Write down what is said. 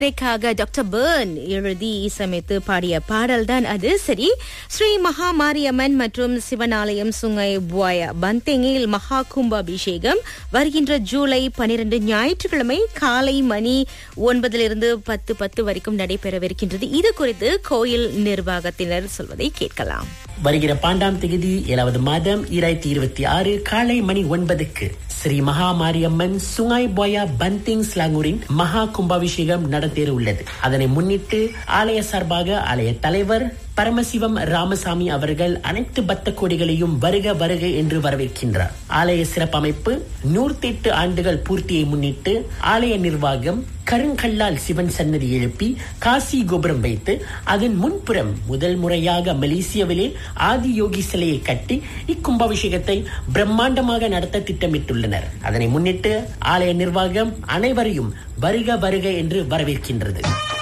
இதற்காக doctor burn எழுதி இசையமைத்து பாடிய பாடல்தான் அது சரி ஸ்ரீ மகா மாரியம்மன் மற்றும் சிவனாலயம் சுங்கை புவாயா பந்தேங்கில் மகா கும்பாபிஷேகம் வருகின்ற ஜூலை பனிரெண்டு ஞாயிற்றுக்கிழமை காலை மணி ஒன்பதிலிருந்து பத்து பத்து வரைக்கும் நடைபெறவிருக்கின்றது இது குறித்து கோயில் நிர்வாகத்தினர் சொல்வதை கேட்கலாம் வருகிற பாண்டாம் தேதி ஏழாவது மாதம் இராயிரத்தி இருபத்தி ஆறு காலை மணி ஒன்பதுக்கு ஸ்ரீ மகா மாரியம்மன் சுங்காய் போயா பந்திங் ஸ்லாங்கூரின் மகா கும்பாபிஷேகம் நடத்தேற உள்ளது அதனை முன்னிட்டு ஆலய சார்பாக ஆலய தலைவர் பரமசிவம் ராமசாமி அவர்கள் அனைத்து பக்த கோடிகளையும் வருக வருக என்று வரவேற்கின்றார் ஆலய சிறப்பமைப்பு நூற்றி எட்டு ஆண்டுகள் பூர்த்தியை முன்னிட்டு ஆலய நிர்வாகம் கருங்கல்லால் சிவன் சன்னதி எழுப்பி காசி கோபுரம் வைத்து அதன் முன்புறம் முதல் முறையாக மலேசியாவிலே ஆதி யோகி சிலையை கட்டி இக்கும்பாபிஷேகத்தை பிரம்மாண்டமாக நடத்த திட்டமிட்டுள்ளனர் அதனை முன்னிட்டு ஆலய நிர்வாகம் அனைவரையும் வருக வருக என்று வரவேற்கின்றது